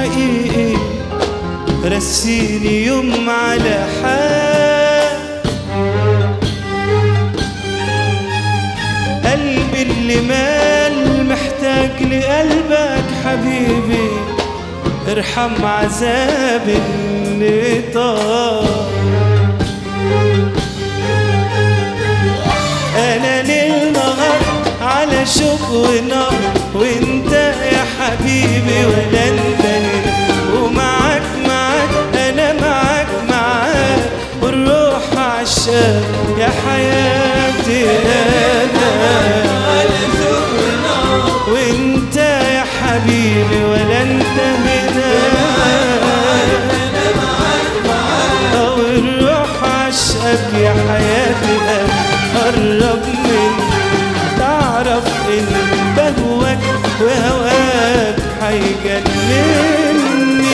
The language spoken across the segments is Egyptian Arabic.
حقيقي رسيني يوم على حال قلبي اللي مال محتاج لقلبك حبيبي ارحم عذاب اللي طال انا ليل نهار على شوق ونار وانت يا حبيبي ولا انت هنا ومعاك معاك انا معاك معاك والروح عشاق يا حياتي انا وانت يا حبيبي ولا انت هنا او الروح عشقك يا حياتي انا قرب مني تعرف ان بهواك وهواك هيجنني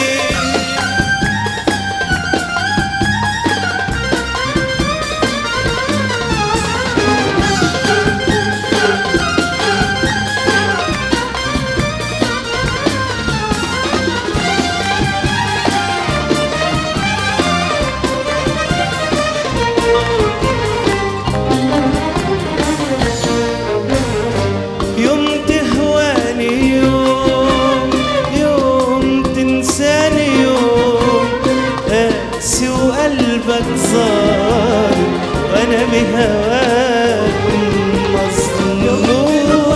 يوم تهواني يوم يوم تنساني يوم قاسي وقلبك ظالم وانا بهواك مظلوم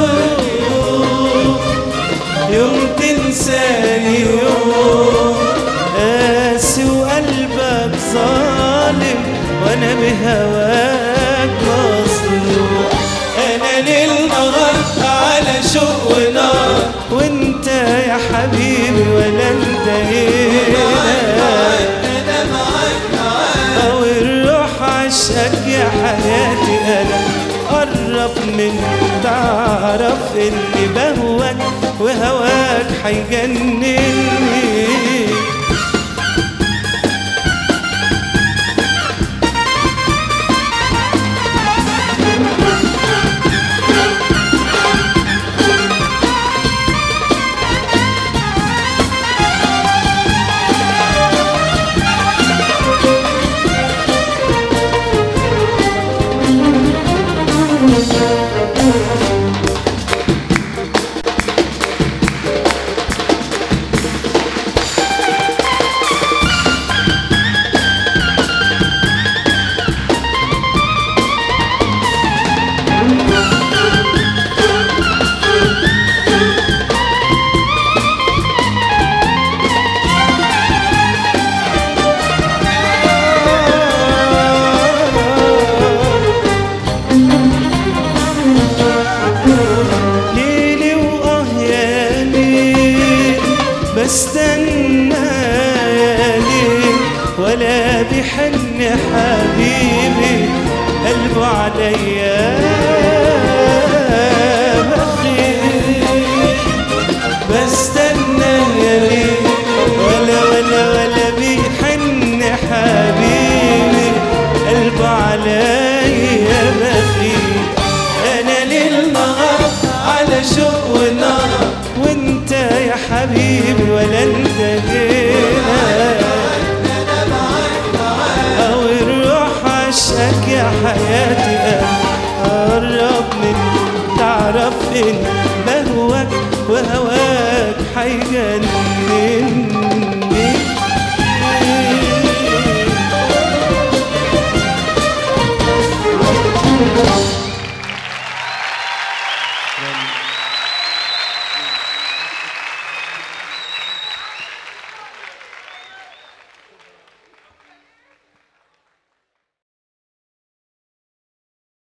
يوم تنساني يوم قاسي وقلبك ظالم وانا بهواك مظلوم انا ليل نهار على شوق ونار وانت يا حبيبي ولا انت هنا او الروح عشقك يا حياتي انا قرب من تعرف اني بهواك وهواك هيجنني ليلي واه يا ليل بستنى يا ليل ولا بحن حبيبي قلبه عليا بخيل بستنى يا ليل ولا ولا ولا بيحن حبيبي قلبه عليا بخيل انا ليل نهار على شوق ونار وانت يا حبيبي ولا انت هنا او الروح عشقك يا حياتي انا قرب مني تعرف ان بهواك وهواك هيجنني